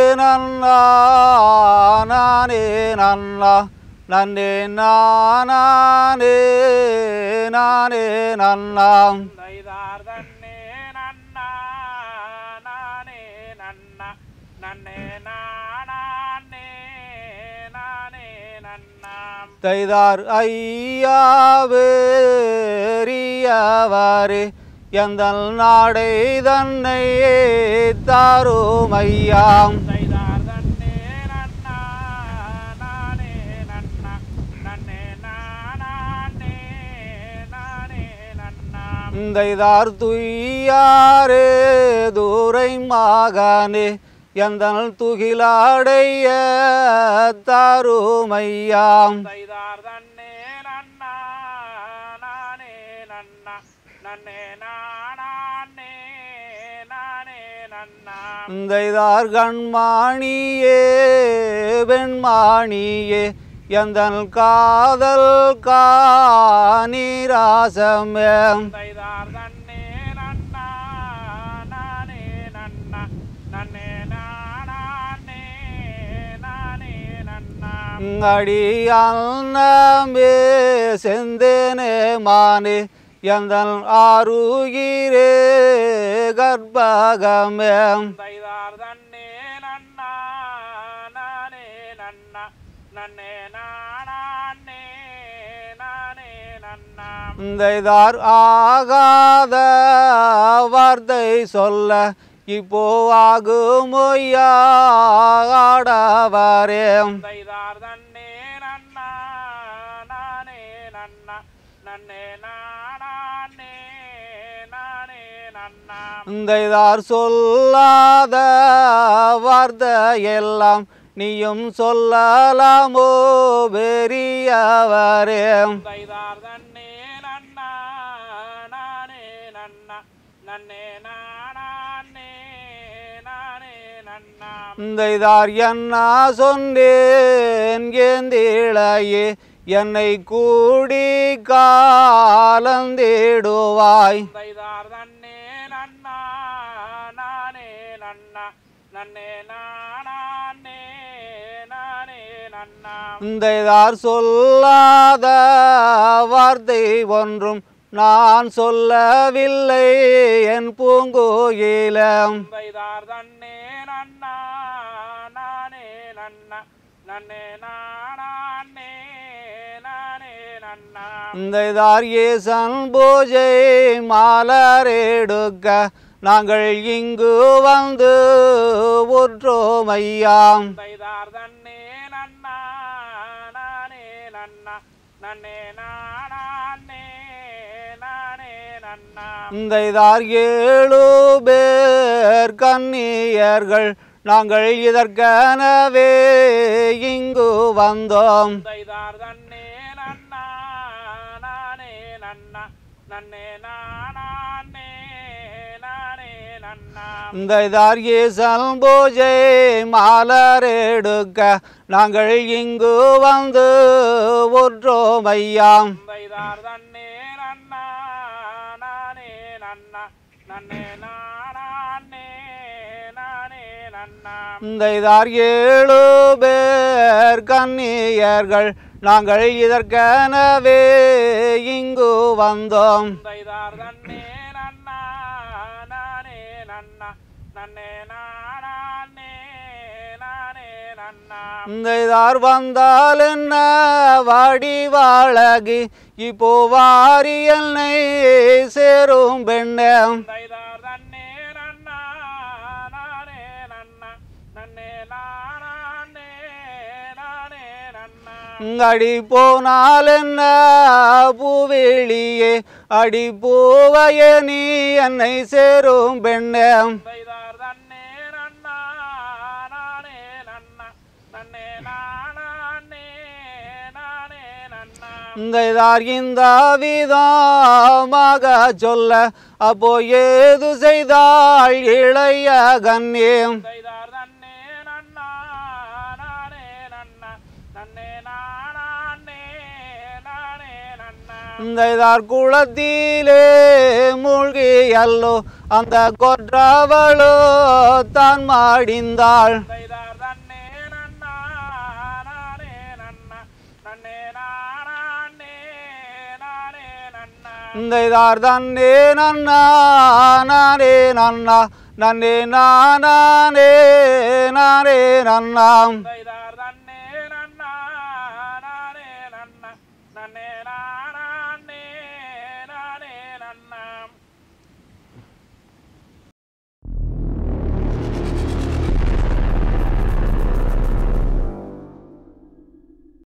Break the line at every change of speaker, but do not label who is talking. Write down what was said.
நன்னா நானே நன்னா நன்னே நானே நானே நன்னாம்
தைதார் தன்னே நன்னா நானே நன்னா நன்னே நானே நானே நன்னாம்
தைதார் ஐயாவேறியவாறு எந்தல் நாடை தன்னை தாரும் ஐயாம்
தைதார் தன்னே நன்னா நானே நன்னா நன்னே நானே நானே நன்னாம்
தைதார் துய்யாரே தூரை மகனே எந்தல் துகிலாடைய தாருமையாம்
தைதார் தன்னே நன்னா நானே நன்னா நன்னே நானே நானே நன்னாம்
தைதார் கண்மாணியே வெண்மாணியே எந்தல் காதல் காணிராசமே
தைதார் தன்னே நன்னா நானே நன்னா நன்னே நானே நானே நன்னாம்
அடியானமே செந்தேனே மானே எந்தல் ஆருகிரே கர்ப்பகமே
தைதார் தன்னே நன்னா நானே நன்னா நன்னே நானே நானே நன்னாம்
தைதார் ஆகாத வார்த்தை சொல்ல இப்போ ஆகுமொய்யாடவரே
தைதார் தன்னே நன்னா நானே நன்னா நன்னே நானே நானே நன்னாம்
தைதார் சொல்லாத வார்த்தை எல்லாம் நீயும் சொல்லலாமோ பெரியவரே
தைதார் தன்னே நன்னா நானே நன்னா நன்னே நானே நானே நன்னாம்
தைதார் என்ன சொன்னேன் ஏந்திழையே என்னை கூடி காலந்திடுவாய்
தைதார் தன்னே நன்னா நானே நன்னா நன்னே நானே நானே நன்னாம்
தைதார் சொல்லாத வார்த்தை ஒன்றும் நான் சொல்லவில்லை என் பூங்குயிலம்
தைதார் தன்னே நன்னா நானே நன்னா நன்னே நானே நானே நன்னாம்
தைதார் ஏசன் பூஜை மாலரெடுக்க நாங்கள் இங்கு வந்து உற்றோம் ஐயாம்
தைதார் தன்னே நன்னா நானே நன்னா நன்னே நானே நானே நன்னாம்
தைதார் ஏழு பேர் கன்னியர்கள் நாங்கள் இதற்கெனவே இங்கு வந்தோம்
தைதார் தன்னே நன்னா நானே நன்னா நன்னே நானே நானே நன்னாம்
தைதார் ஏசல் பூஜை மாலரெடுக்க நாங்கள் இங்கு வந்து உற்றோம் ஐயாம்
தைதார் தன்னே நன்னா நானே நன்னா நன்னே நானே நானே நன்னாம்
தைதார் ஏழு பேர் கன்னியர்கள் நாங்கள் இதற்கெனவே இங்கு வந்தோம்
தைதார் தன்னே நன்னா நானே நன்னா நன்னே நானே நானே நன்னாம்
தைதார் வந்தால் என்ன வடிவாழகி இப்போ வாரி என்னை சேரும் பெண்ணே
தைதார் தன்னே நன்னா நானே நன்னா நன்னே நானே நானே நன்னா
அடி போனால் என்ன பூவெளியே அடி பூவைய நீ என்னை சேரும் பெண்ணே
தைதார் தன்னே நன்னா நானே நன்னா நன்னே நானே நானே நன்னா
தைதார் இந்த விதமாக சொல்ல அப்போ ஏது செய்தாள் இளைய கண்ணியம்
தைதார் தன்னே நன்னா நானே நன்னா நன்னே நானே நானே நன்னா
தைதார் குளத்திலே மூழ்கி அல்லோ அந்த கொற்றவளோ தான் மாடிந்தாள்
தைதார்
இந்த இதார் தன்னே நன்னா நானே நன்னா நன்னே நானே நானே நன்னாம்
தைதார்